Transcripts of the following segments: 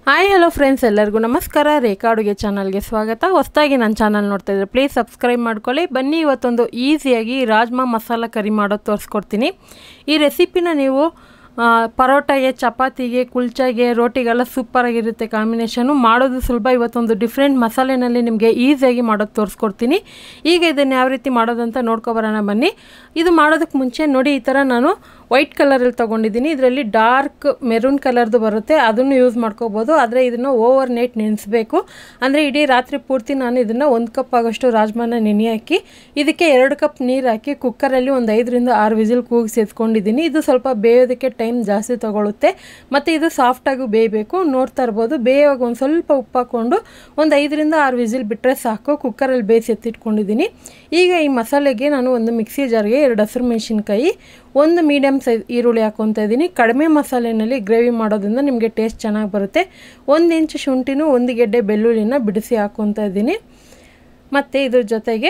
hi hello friends ಎಲ್ಲರಿಗೂ ನಮಸ್ಕಾರ ರೇಖಾ ಅಡುಗೆ ಚಾನಲ್ಗೆ ಸ್ವಾಗತ ಹೊಸದಾಗಿ ನನ್ನ ಚಾನಲ್ ನೋಡ್ತಾ ಇದ್ರೆ ಪ್ಲೀಸ್ ಸಬ್ಸ್ಕ್ರೈಬ್ ಮಾಡ್ಕೊಳ್ಳಿ ಬನ್ನಿ ಇವತ್ತೊಂದು ಈಸಿಯಾಗಿ ರಾಜ್ಮಾ ಮಸಾಲ ಕರಿ ಮಾಡೋದು ತೋರಿಸ್ಕೊಡ್ತೀನಿ ಈ ರೆಸಿಪಿನ ನೀವು ಆ, ಪರೋಟಾಗೆ ಚಪಾತಿಗೆ ಕುಲ್ಚಾಗೆ ರೋಟಿಗೆಲ್ಲ ಸೂಪರಾಗಿರುತ್ತೆ ಕಾಂಬಿನೇಷನು ಮಾಡೋದು ಸುಲಭ ಇವತ್ತೊಂದು ಡಿಫ್ರೆಂಟ್ ಮಸಾಲೆನಲ್ಲಿ ನಿಮಗೆ ಈಸಿಯಾಗಿ ಮಾಡೋದು ತೋರಿಸ್ಕೊಡ್ತೀನಿ ಈಗ ಇದನ್ನು ಯಾವ ರೀತಿ ಮಾಡೋದಂತ ನೋಡ್ಕೊಬರೋಣ ಬನ್ನಿ ಇದು ಮಾಡೋದಕ್ಕೆ ಮುಂಚೆ ನೋಡಿ ಈ ಥರ ನಾನು ವೈಟ್ ಕಲರಲ್ಲಿ ತೊಗೊಂಡಿದ್ದೀನಿ ಇದರಲ್ಲಿ ಡಾರ್ಕ್ ಮೆರೂನ್ ಕಲರ್ದು ಬರುತ್ತೆ ಅದನ್ನು ಯೂಸ್ ಮಾಡ್ಕೋಬೋದು ಆದರೆ ಇದನ್ನು ಓವರ್ ನೈಟ್ ನೆನೆಸ್ಬೇಕು ಅಂದರೆ ಇಡೀ ರಾತ್ರಿ ಪೂರ್ತಿ ನಾನು ಇದನ್ನು ಒಂದು ಕಪ್ ಆಗೋಷ್ಟು ರಾಜ್ಮಾನ ನೆನೆ ಹಾಕಿ ಇದಕ್ಕೆ ಎರಡು ಕಪ್ ನೀರು ಹಾಕಿ ಕುಕ್ಕರಲ್ಲಿ ಒಂದು ಐದರಿಂದ ಆರು ವಿಸಿಲ್ ಕೂಗಿಸಿ ಎತ್ಕೊಂಡಿದ್ದೀನಿ ಇದು ಸ್ವಲ್ಪ ಬೇಯೋದಕ್ಕೆ ಟೈಮ್ ಜಾಸ್ತಿ ತೊಗೊಳುತ್ತೆ ಮತ್ತು ಇದು ಸಾಫ್ಟಾಗಿ ಬೇಯಬೇಕು ನೋಡ್ತಾ ಇರ್ಬೋದು ಬೇಯುವಾಗ ಒಂದು ಸ್ವಲ್ಪ ಉಪ್ಪು ಹಾಕ್ಕೊಂಡು ಒಂದು ಐದರಿಂದ ಆರು ವಿಸಿಲ್ ಬಿಟ್ಟರೆ ಸಾಕು ಕುಕ್ಕರಲ್ಲಿ ಬೇಯಿಸಿ ಎತ್ತಿಟ್ಕೊಂಡಿದ್ದೀನಿ ಈಗ ಈ ಮಸಾಲೆಗೆ ನಾನು ಒಂದು ಮಿಕ್ಸಿ ಜಾರ್ಗೆ ಎರಡು ಹಸಿರು ಮೆಣಸಿನ್ಕಾಯಿ ಒಂದು ಮೀಡಿಯಮ್ ಸೈಜ್ ಈರುಳ್ಳಿ ಹಾಕ್ಕೊತಾ ಇದ್ದೀನಿ ಕಡಿಮೆ ಮಸಾಲೆನಲ್ಲಿ ಗ್ರೇವಿ ಮಾಡೋದ್ರಿಂದ ನಿಮಗೆ ಟೇಸ್ಟ್ ಚೆನ್ನಾಗಿ ಬರುತ್ತೆ ಒಂದು ಇಂಚು ಶುಂಠಿನೂ ಒಂದು ಗೆಡ್ಡೆ ಬೆಳ್ಳುಳ್ಳಿನ ಬಿಡಿಸಿ ಹಾಕ್ಕೊತಾ ಇದ್ದೀನಿ ಮತ್ತು ಇದ್ರ ಜೊತೆಗೆ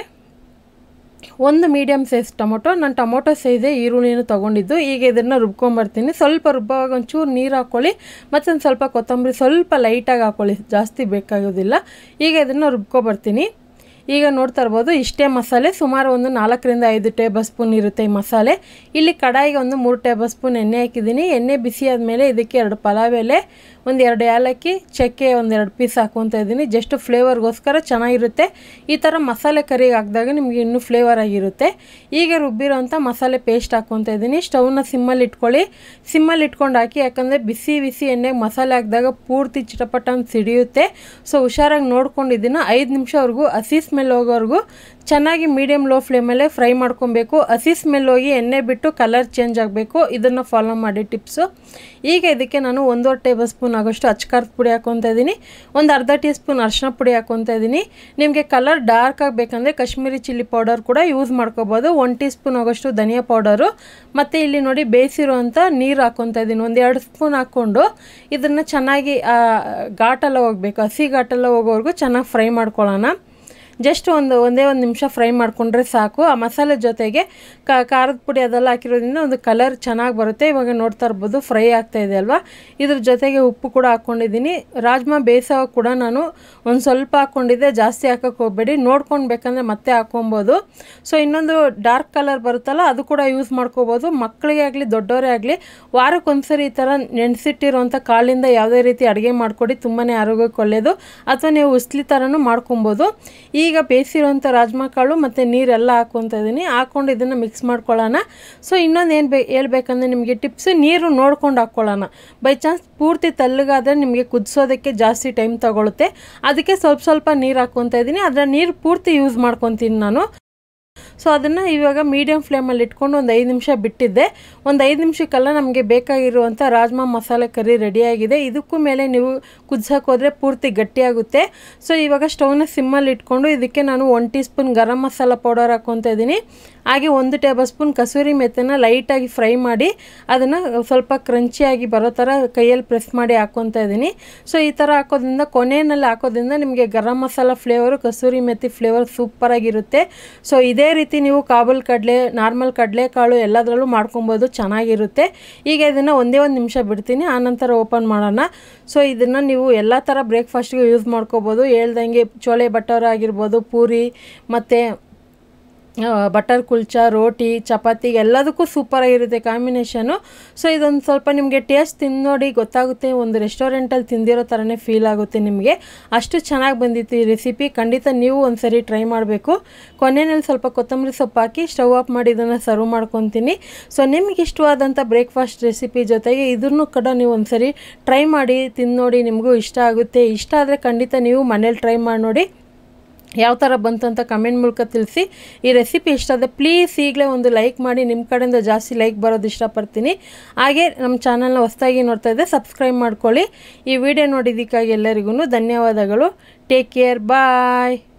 ಒಂದು ಮೀಡಿಯಮ್ ಸೈಜ್ ಟೊಮೊಟೊ ನಾನು ಟೊಮೊಟೊ ಸೈಜೇ ಈರುಳ್ಳಿನ ತೊಗೊಂಡಿದ್ದು ಈಗ ಇದನ್ನು ರುಬ್ಕೊಂಬರ್ತೀನಿ ಸ್ವಲ್ಪ ರುಬ್ಬುವಾಗ ಒಂಚೂರು ನೀರು ಹಾಕ್ಕೊಳ್ಳಿ ಮತ್ತು ಒಂದು ಸ್ವಲ್ಪ ಕೊತ್ತಂಬರಿ ಸ್ವಲ್ಪ ಲೈಟಾಗಿ ಹಾಕ್ಕೊಳ್ಳಿ ಜಾಸ್ತಿ ಬೇಕಾಗೋದಿಲ್ಲ ಈಗ ಇದನ್ನು ರುಬ್ಕೊಬರ್ತೀನಿ ಈಗ ನೋಡ್ತಾ ಇರ್ಬೋದು ಇಷ್ಟೇ ಮಸಾಲೆ ಸುಮಾರು ಒಂದು ನಾಲ್ಕರಿಂದ ಐದು ಟೇಬಲ್ ಸ್ಪೂನ್ ಇರುತ್ತೆ ಈ ಮಸಾಲೆ ಇಲ್ಲಿ ಕಡಾಯಿಗೆ ಒಂದು ಮೂರು ಟೇಬಲ್ ಸ್ಪೂನ್ ಎಣ್ಣೆ ಹಾಕಿದ್ದೀನಿ ಎಣ್ಣೆ ಬಿಸಿ ಆದಮೇಲೆ ಇದಕ್ಕೆ ಎರಡು ಪಲಾವ್ ಎಲೆ ಒಂದು ಎರಡು ಏಲಕ್ಕಿ ಚಕ್ಕೆ ಒಂದೆರಡು ಪೀಸ್ ಹಾಕ್ಕೊತಾ ಇದ್ದೀನಿ ಜಸ್ಟ್ ಫ್ಲೇವರ್ಗೋಸ್ಕರ ಚೆನ್ನಾಗಿರುತ್ತೆ ಈ ಥರ ಮಸಾಲೆ ಕರಿಗೆ ಹಾಕಿದಾಗ ನಿಮಗೆ ಇನ್ನೂ ಫ್ಲೇವರ್ ಆಗಿರುತ್ತೆ ಈಗ ರುಬ್ಬಿರೋಂಥ ಮಸಾಲೆ ಪೇಸ್ಟ್ ಹಾಕ್ಕೊತಾ ಇದ್ದೀನಿ ಸ್ಟವ್ನ ಸಿಮ್ಮಲ್ಲಿ ಇಟ್ಕೊಳ್ಳಿ ಸಿಮ್ಮಲ್ಲಿ ಇಟ್ಕೊಂಡು ಹಾಕಿ ಯಾಕಂದರೆ ಬಿಸಿ ಬಿಸಿ ಎಣ್ಣೆಗೆ ಮಸಾಲೆ ಹಾಕಿದಾಗ ಪೂರ್ತಿ ಚಿಟಪಟ ಅಂತ ಸಿಡಿಯುತ್ತೆ ಸೊ ಹುಷಾರಾಗಿ ನೋಡ್ಕೊಂಡು ಇದನ್ನು ಐದು ನಿಮಿಷವರೆಗೂ ಹಸಿ ಸ್ಮೆಲ್ ಹೋಗೋವರೆಗೂ ಚೆನ್ನಾಗಿ ಮೀಡಿಯಮ್ ಲೋ ಫ್ಲೇಮಲ್ಲೇ ಫ್ರೈ ಮಾಡ್ಕೊಬೇಕು ಹಸಿ ಸ್ಮೆಲ್ ಹೋಗಿ ಎಣ್ಣೆ ಬಿಟ್ಟು ಕಲರ್ ಚೇಂಜ್ ಆಗಬೇಕು ಇದನ್ನು ಫಾಲೋ ಮಾಡಿ ಟಿಪ್ಸು ಈಗ ಇದಕ್ಕೆ ನಾನು ಒಂದೂವರೆ ಟೇಬಲ್ ಸ್ಪೂನ್ ಆಗೋಷ್ಟು ಅಚ್ಕಾರದ ಪುಡಿ ಹಾಕ್ಕೊತಾ ಇದ್ದೀನಿ ಒಂದು ಅರ್ಧ ಟೀ ಸ್ಪೂನ್ ಅರಿಶಿನ ಪುಡಿ ಹಾಕ್ಕೊತಾ ಇದ್ದೀನಿ ನಿಮಗೆ ಕಲರ್ ಡಾರ್ಕ್ ಆಗಬೇಕಂದ್ರೆ ಕಾಶ್ಮೀರಿ ಚಿಲ್ಲಿ ಪೌಡರ್ ಕೂಡ ಯೂಸ್ ಮಾಡ್ಕೋಬೋದು ಒನ್ ಟೀ ಸ್ಪೂನ್ ಆಗೋಷ್ಟು ಧನಿಯಾ ಪೌಡರು ಮತ್ತು ಇಲ್ಲಿ ನೋಡಿ ಬೇಯಿಸಿರುವಂಥ ನೀರು ಹಾಕ್ಕೊತಾ ಇದ್ದೀನಿ ಒಂದು ಎರಡು ಸ್ಪೂನ್ ಹಾಕ್ಕೊಂಡು ಇದನ್ನು ಚೆನ್ನಾಗಿ ಆ, ಘಾಟೆಲ್ಲ ಹೋಗಬೇಕು ಹಸಿ ಘಾಟೆಲ್ಲ ಹೋಗೋವರೆಗೂ ಚೆನ್ನಾಗಿ ಫ್ರೈ ಮಾಡ್ಕೊಳ್ಳೋಣ ಜಸ್ಟ್ ಒಂದು ಒಂದೇ ಒಂದು ನಿಮಿಷ ಫ್ರೈ ಮಾಡಿಕೊಂಡ್ರೆ ಸಾಕು ಆ ಮಸಾಲೆ ಜೊತೆಗೆ ಕ ಖಾರದ ಪುಡಿ ಅದೆಲ್ಲ ಹಾಕಿರೋದ್ರಿಂದ ಒಂದು ಕಲರ್ ಚೆನ್ನಾಗಿ ಬರುತ್ತೆ ಇವಾಗ ನೋಡ್ತಾ ಇರ್ಬೋದು ಫ್ರೈ ಆಗ್ತಾ ಇದೆ ಅಲ್ವಾ ಇದ್ರ ಜೊತೆಗೆ ಉಪ್ಪು ಕೂಡ ಹಾಕ್ಕೊಂಡಿದ್ದೀನಿ ರಾಜ್ಮಾ ಬೇಯಿಸೋವಾಗ ಕೂಡ ನಾನು ಒಂದು ಸ್ವಲ್ಪ ಹಾಕ್ಕೊಂಡಿದ್ದೆ ಜಾಸ್ತಿ ಹಾಕೋಕೆ ಹೋಗಬೇಡಿ ನೋಡ್ಕೊಂಡು ಬೇಕಂದರೆ ಮತ್ತೆ ಹಾಕ್ಕೊಬೋದು ಸೊ ಇನ್ನೊಂದು ಡಾರ್ಕ್ ಕಲರ್ ಬರುತ್ತಲ್ಲ ಅದು ಕೂಡ ಯೂಸ್ ಮಾಡ್ಕೋಬೋದು ಮಕ್ಕಳಿಗೆ ಆಗಲಿ ದೊಡ್ಡವರೇ ಆಗಲಿ ವಾರಕ್ಕೊಂದ್ಸರಿ ಈ ಥರ ನೆನೆಸಿಟ್ಟಿರೋಂಥ ಕಾಳಿಂದ ಯಾವುದೇ ರೀತಿ ಅಡುಗೆ ಮಾಡಿಕೊಡಿ ತುಂಬಾ ಆರೋಗ್ಯಕ್ಕೆ ಒಳ್ಳೆಯದು ಅಥವಾ ನೀವು ಉಸ್ಲಿ ಥರನೂ ಮಾಡ್ಕೊಬೋದು ಈಗ ಬೇಯಿಸಿರೋಂಥ ರಾಜ್ಮಾ ಕಾಳು ಮತ್ತು ನೀರೆಲ್ಲ ಹಾಕ್ಕೊತಾ ಇದ್ದೀನಿ ಹಾಕ್ಕೊಂಡು ಇದನ್ನು ಮಿಕ್ಸ್ ಮಾಡ್ಕೊಳ್ಳೋಣ ಸೊ ಇನ್ನೊಂದು ಏನು ಬೇ ಹೇಳ್ಬೇಕಂದ್ರೆ ನಿಮಗೆ ಟಿಪ್ಸ್ ನೀರು ನೋಡ್ಕೊಂಡು ಹಾಕ್ಕೊಳ್ಳೋಣ ಬೈ ಚಾನ್ಸ್ ಪೂರ್ತಿ ತಳ್ಳಗಾದರೆ ನಿಮಗೆ ಕುದಿಸೋದಕ್ಕೆ ಜಾಸ್ತಿ ಟೈಮ್ ತಗೊಳುತ್ತೆ ಅದಕ್ಕೆ ಸ್ವಲ್ಪ ಸ್ವಲ್ಪ ನೀರು ಹಾಕ್ಕೊತಾ ಇದ್ದೀನಿ ಅದರ ನೀರು ಪೂರ್ತಿ ಯೂಸ್ ಮಾಡ್ಕೊತೀನಿ ನಾನು ಸೊ ಅದನ್ನು ಇವಾಗ ಮೀಡಿಯಮ್ ಫ್ಲೇಮಲ್ಲಿ ಇಟ್ಕೊಂಡು ಒಂದು ಐದು ನಿಮಿಷ ಬಿಟ್ಟಿದ್ದೆ ಒಂದು ಐದು ನಿಮಿಷಕ್ಕೆಲ್ಲ ನಮಗೆ ಬೇಕಾಗಿರುವಂಥ ರಾಜ್ಮಾ ಮಸಾಲೆ ಕರಿ ರೆಡಿಯಾಗಿದೆ ಇದಕ್ಕೂ ಮೇಲೆ ನೀವು ಕುದಿಸೋಕೆ ಹೋದರೆ ಪೂರ್ತಿ ಗಟ್ಟಿಯಾಗುತ್ತೆ ಸೊ ಇವಾಗ ಸ್ಟವ್ನ ಸಿಮ್ಮಲ್ಲಿ ಇಟ್ಕೊಂಡು ಇದಕ್ಕೆ ನಾನು one teaspoon garam masala powder ಹಾಕ್ಕೊತಾ ಇದ್ದೀನಿ ಹಾಗೆ ಒಂದು ಟೇಬಲ್ ಸ್ಪೂನ್ ಕಸೂರಿ ಮೆತ್ತನ ಲೈಟಾಗಿ ಫ್ರೈ ಮಾಡಿ ಅದನ್ನು ಸ್ವಲ್ಪ ಕ್ರಂಚಿಯಾಗಿ ಬರೋ ಥರ ಕೈಯಲ್ಲಿ ಪ್ರೆಸ್ ಮಾಡಿ ಹಾಕ್ಕೊತಾ ಇದ್ದೀನಿ ಸೊ ಈ ಥರ ಹಾಕೋದ್ರಿಂದ ಕೊನೆಯಲ್ಲಿ ಹಾಕೋದ್ರಿಂದ ನಿಮಗೆ ಗರಂ ಮಸಾಲ ಫ್ಲೇವರು ಕಸೂರಿ ಮೆತ್ತಿ ಫ್ಲೇವರ್ ಸೂಪರಾಗಿರುತ್ತೆ ಸೊ ಇದೇ ರೀತಿ ನೀವು ಕಾಬೂಲ್ ಕಡಲೆ ನಾರ್ಮಲ್ ಕಡಲೆಕಾಳು ಎಲ್ಲದರಲ್ಲೂ ಮಾಡ್ಕೊಬೋದು ಚೆನ್ನಾಗಿರುತ್ತೆ ಈಗ ಇದನ್ನು ಒಂದೇ ಒಂದು ನಿಮಿಷ ಬಿಡ್ತೀನಿ ಆನಂತರ ಓಪನ್ ಮಾಡೋಣ ಸೊ ಇದನ್ನು ನೀವು ಎಲ್ಲ ಥರ ಬ್ರೇಕ್ಫಾಸ್ಟ್ಗೆ ಯೂಸ್ ಮಾಡ್ಕೋಬೋದು ಹೇಳ್ದಂಗೆ ಚೋಲೆ ಬಟರ್ ಆಗಿರ್ಬೋದು ಪೂರಿ ಮತ್ತು ಬಟರ್ ಕುಲ್ಚಾ ರೋಟಿ ಚಪಾತಿ ಎಲ್ಲದಕ್ಕೂ ಸೂಪರಾಗಿರುತ್ತೆ ಕಾಂಬಿನೇಷನು ಸೊ ಇದೊಂದು ಸ್ವಲ್ಪ ನಿಮಗೆ ಟೇಸ್ಟ್ ತಿಂದು ನೋಡಿ ಗೊತ್ತಾಗುತ್ತೆ ಒಂದು ರೆಸ್ಟೋರೆಂಟಲ್ಲಿ ತಿಂದಿರೋ ಥರನೇ ಫೀಲ್ ಆಗುತ್ತೆ ನಿಮಗೆ ಅಷ್ಟು ಚೆನ್ನಾಗಿ ಬಂದಿತ್ತು ಈ ರೆಸಿಪಿ ಖಂಡಿತ ನೀವು ಒಂದು ಸರಿ ಟ್ರೈ ಮಾಡಬೇಕು ಕೊನೆಯಲ್ಲಿ ಸ್ವಲ್ಪ ಕೊತ್ತಂಬರಿ ಸೊಪ್ಪು ಹಾಕಿ ಸ್ಟವ್ ಆಫ್ ಮಾಡಿ ಇದನ್ನು ಸರ್ವ್ ಮಾಡ್ಕೊತೀನಿ ಸೊ ನಿಮ್ಗೆ ಇಷ್ಟವಾದಂಥ ಬ್ರೇಕ್ಫಾಸ್ಟ್ ರೆಸಿಪಿ ಜೊತೆಗೆ ಇದನ್ನು ಕೂಡ ನೀವು ಒಂದು ಸರಿ ಟ್ರೈ ಮಾಡಿ ತಿಂದು ನೋಡಿ ನಿಮಗೂ ಇಷ್ಟ ಆಗುತ್ತೆ ಇಷ್ಟ ಆದರೆ ಖಂಡಿತ ನೀವು ಮನೇಲಿ ಟ್ರೈ ಮಾಡಿ ನೋಡಿ ಯಾವ ಥರ ಬಂತು ಅಂತ ಕಮೆಂಟ್ ಮೂಲಕ ತಿಳಿಸಿ ಈ ರೆಸಿಪಿ ಇಷ್ಟ ಆದರೆ ಪ್ಲೀಸ್ ಈಗಲೇ ಒಂದು ಲೈಕ್ ಮಾಡಿ ನಿಮ್ಮ ಕಡೆಯಿಂದ ಜಾಸ್ತಿ ಲೈಕ್ ಬರೋದು ಇಷ್ಟಪಡ್ತೀನಿ ಹಾಗೆ ನಮ್ಮ ಚಾನಲ್ನ ಹೊಸದಾಗಿ ನೋಡ್ತಾ ಇದ್ದೆ ಸಬ್ಸ್ಕ್ರೈಬ್ ಮಾಡ್ಕೊಳ್ಳಿ ಈ ವಿಡಿಯೋ ನೋಡಿದ್ದಕ್ಕಾಗಿ ಎಲ್ಲರಿಗೂ ಧನ್ಯವಾದಗಳು ಟೇಕ್ ಕೇರ್ ಬಾಯ್